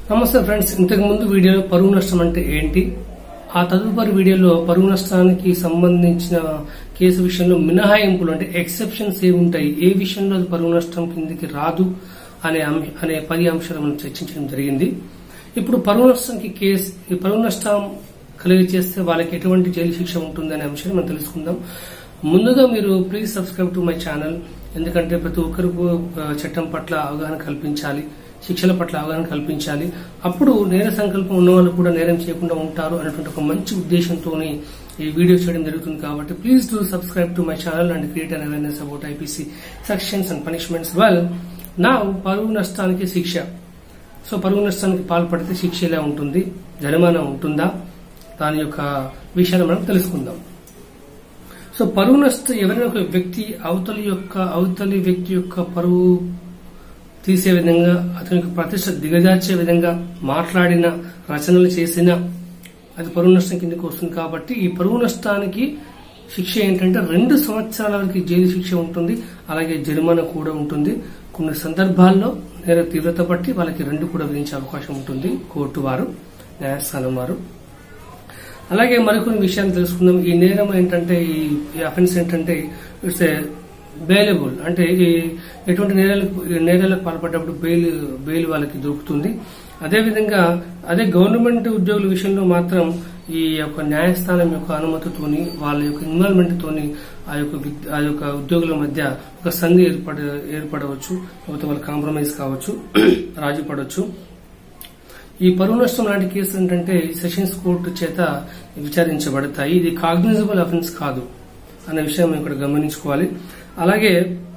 నమస్తే ఫ్రెండ్స్ ఇంతకు ముందు వీడియోలో పరువు నష్టం అంటే ఏంటి ఆ తదుపరి వీడియోలో పరువు నష్టానికి సంబంధించిన కేసు విషయంలో మినహాయింపులు అంటే ఎక్సెప్షన్స్ ఏ ఉంటాయి ఏ విషయంలో అది పరువు నష్టం కిందికి రాదు అనే అంశ- అనే పది అంశాలు మనం చర్చించడం జరిగింది ఇప్పుడు పరువు నష్టానికి కేసు ఈ పరువు నష్టం కలిగి చేస్తే వాళ్ళకి ఎటువంటి జైలు శిక్ష ఉంటుంది అనే అంశాన్ని మనం తెలుసుకుందాం ముందుగా మీరు please subscribe to my channel ఎందుకంటే ప్రతి ఒక్కరికి ఆ, చట్టం పట్ల అవగాహన కల్పించాలి శిక్షల పట్ల అవగాహన కల్పించాలి అప్పుడు నేర సంకల్పం ఉన్న వాళ్ళు కూడా నేరం చేయకుండా ఉంటారు అనేటువంటి ఒక మంచి ఉద్దేశంతో ఈ వీడియో చేయడం జరుగుతుంది కాబట్టి please do subscribe to my channel and create an awareness about IPC sections and punishments well నా పరువు నష్టానికి శిక్ష సో పరువు నష్టానికి పాల్పడితే శిక్ష ఎలా ఉంటుంది జరిమానా ఉంటుందా దాని యొక్క విషయాలు మనం తెలుసుకుందాం సో పరువు నష్టం ఎవరైనా ఒక వ్యక్తి అవతలి యొక్క అవతలి వ్యక్తి యొక్క పరువు తీసే విధంగా అతని యొక్క ప్రతిష్ట దిగజార్చే విధంగా మాట్లాడిన రచనలు చేసిన అది పరువు నష్టం కిందకి వస్తుంది కాబట్టి ఈ పరువు నష్టానికి శిక్ష ఏంటంటే రెండు సంవత్సరాల వరకు జైలు శిక్ష ఉంటుంది అలాగే జరిమానా కూడా ఉంటుంది కొన్ని సందర్భాల్లో నేర తీవ్రత బట్టి వాళ్ళకి రెండు కూడా విధించే అవకాశం ఉంటుంది కోర్టు వారు న్యాయస్థానం వారు అలాగే మరికొన్ని విషయాలు తెలుసుకుందాం ఈ నేరం ఏంటంటే ఈ అఫెన్స్ ఏంటంటే ఇట్స్ ఏ బెయిలబుల్ అంటే ఈ ఎటువంటి నేరాలకు నేరాలకు పాల్పడ్డప్పుడు బెయిల్ బెయిల్ వాళ్ళకి దొరుకుతుంది అదేవిధంగా అదే గవర్నమెంట్ ఉద్యోగుల విషయంలో మాత్రం ఈ యొక్క న్యాయస్థానం యొక్క అనుమతితోని వాళ్ళ యొక్క ఇన్వాల్వ్మెంట్ తోని ఆ యొక్క విద్- ఆ యొక్క ఉద్యోగుల మధ్య ఒక సంధి ఏర్పడ ఏర్పడవచ్చు లేకపోతే వాళ్ళు కాంప్రమైజ్ కావచ్చు రాజీ పడవచ్చు ఈ పరువు నష్టం లాంటి కేసులు ఏంటంటే సెషన్స్ కోర్టు చేత విచారించబడతాయి ఇది కాగ్నిజబుల్ అఫెన్స్ కాదు అనే విషయం మనం ఇక్కడ గమనించుకోవాలి అలాగే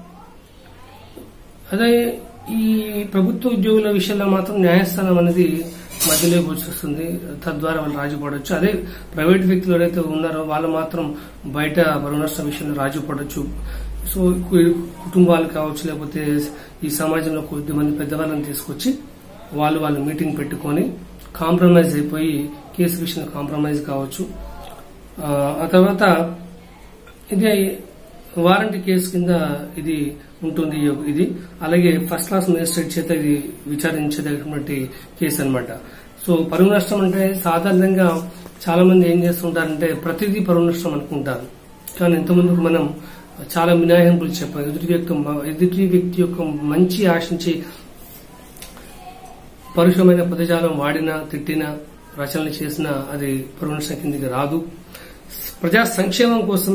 అదే ఈ ప్రభుత్వ ఉద్యోగుల విషయంలో మాత్రం న్యాయస్థానం అనేది మధ్యలో వచ్చి వస్తుంది తద్వారా వాళ్ళు రాజీ పడవచ్చు అదే ప్రైవేట్ వ్యక్తులు ఎవరైతే ఉన్నారో వాళ్ళు మాత్రం బయట పరువు నష్టం విషయంలో రాజీ పడవచ్చు సో కు- కుటుంబాలు కావచ్చు లేకపోతే ఈ సమాజంలో కొద్ది మంది పెద్దవాళ్ళని తీసుకొచ్చి వాళ్ళు వాళ్ళు మీటింగ్ పెట్టుకొని కాంప్రమైజ్ అయిపోయి కేసు విషయంలో కాంప్రమైజ్ కావచ్చు ఆ, ఆ తర్వాత ఇది వారంటీ కేసు కింద ఇది ఉంటుంది ఈ యొక్క- ఇది అలాగే ఫస్ట్ క్లాస్ మేజిస్ట్రేట్ చేత ఇది విచారించదగినటువంటి కేసు అన్నమాట సో పరువు నష్టం అంటే సాధారణంగా చాలా మంది ఏం చేస్తుంటారంటే ప్రతిదీ పరువు నష్టం అనుకుంటారు కానీ ఇంతకుముందుకు మనం చాలా మినహాయింపులు చెప్పాం ఎదుటి వ్యక్తి ఎదుటి వ్యక్తి యొక్క మంచి ఆశించి పరుషమైన పదజాలం వాడినా తిట్టినా రచనలు చేసినా అది పరువు నష్టం కిందికి రాదు ప్రజా సంక్షేమం కోసం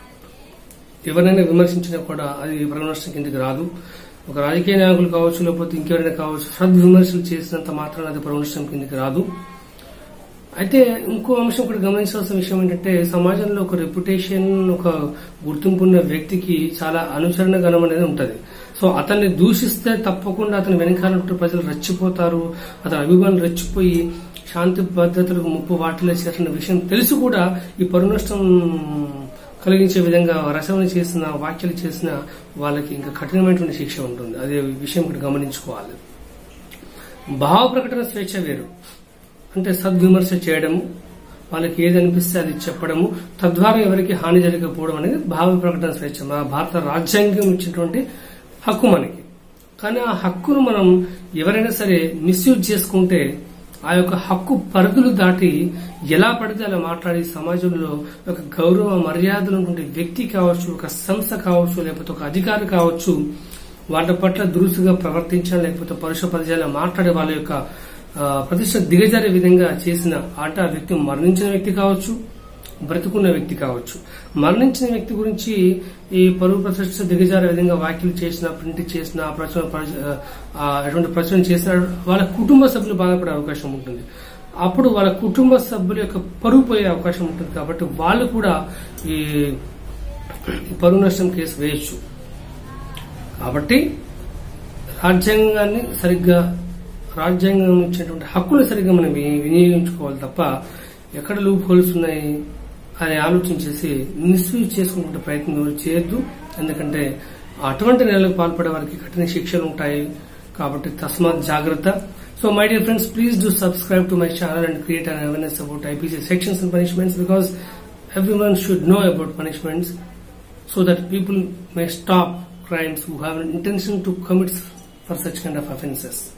ఎవరైనా విమర్శించినా కూడా అది పరువు నష్టం కిందికి రాదు ఒక రాజకీయ నాయకులు కావచ్చు లేకపోతే ఇంకెవరైనా కావచ్చు సద్విమర్శలు చేసినంత మాత్రం అది పరువు నష్టం కిందికి రాదు అయితే ఇంకో అంశం ఇక్కడ గమనించాల్సిన విషయం ఏంటంటే సమాజంలో ఒక రెప్యుటేషన్ ఒక గుర్తింపు ఉన్న వ్యక్తికి చాలా అనుసరణ గణం అనేది ఉంటది సో అతన్ని దూషిస్తే తప్పకుండా అతని వెనకాల ఉంటే ప్రజలు రెచ్చిపోతారు అతని అభిమానులు రెచ్చిపోయి శాంతి భద్రతలకు ముప్పు వాటిలో చేసిన విషయం తెలిసి కూడా ఈ పరువు నష్టం కలిగించే విధంగా రచన చేసిన వ్యాఖ్యలు చేసిన వాళ్ళకి ఇంకా కఠినమైనటువంటి శిక్ష ఉంటుంది అదే విషయం ఇక్కడ గమనించుకోవాలి భావ ప్రకటన స్వేచ్ఛ వేరు అంటే సద్విమర్శ చేయడము వాళ్ళకి ఏది అనిపిస్తే అది చెప్పడము తద్వారా ఎవరికి హాని జరగకపోవడం అనేది భావ ప్రకటన స్వేచ్ఛ మన భారత రాజ్యాంగం ఇచ్చినటువంటి హక్కు మనకి కానీ ఆ హక్కును మనం ఎవరైనా సరే మిస్యూజ్ చేసుకుంటే ఆ యొక్క హక్కు పరిధులు దాటి ఎలా పడితే అలా మాట్లాడి సమాజంలో ఒక గౌరవ మర్యాదలు ఉన్నటువంటి వ్యక్తి కావచ్చు ఒక సంస్థ కావచ్చు లేకపోతే ఒక అధికారి కావచ్చు వాళ్ళ పట్ల దురుసుగా ప్రవర్తించాలి లేకపోతే పరుష పదజాలు మాట్లాడే వాళ్ళ యొక్క ఆ, ప్రతిష్ట దిగజారే విధంగా చేసిన ఆట ఆ వ్యక్తి మరణించిన వ్యక్తి కావచ్చు బ్రతుకున్న వ్యక్తి కావచ్చు మరణించిన వ్యక్తి గురించి ఈ పరువు ప్రతిష్ట దిగజారే విధంగా వ్యాఖ్యలు చేసిన ప్రింట్ చేసిన ఆ ప్రచురణ ప్రచ- ఆ, ఎటువంటి ప్రచురణ చేసిన వాళ్ళ కుటుంబ సభ్యులు బాధపడే అవకాశం ఉంటుంది అప్పుడు వాళ్ళ కుటుంబ సభ్యుల యొక్క పరువు పోయే అవకాశం ఉంటుంది కాబట్టి వాళ్ళు కూడా ఈ ఈ పరువు నష్టం కేసు వేయచ్చు కాబట్టి రాజ్యాంగాన్ని సరిగ్గా రాజ్యాంగం ఇచ్చినటువంటి హక్కులు సరిగ్గా మనం వి- వినియోగించుకోవాలి తప్ప ఎక్కడ లూప్ హోల్స్ ఉన్నాయి అని ఆలోచించేసి మిస్యూజ్ చేసుకునే ప్రయత్నం ఎవరు చేయొద్దు ఎందుకంటే అటువంటి నెలలకు పాల్పడే వారికి కఠిన శిక్షలు ఉంటాయి కాబట్టి తస్మాత్ జాగ్రత్త so my dear friends please do subscribe to my channel and create an awareness about IPC sections and punishments because every should know about punishments so that people may stop crimes who have an intention to commit for such kind of offences.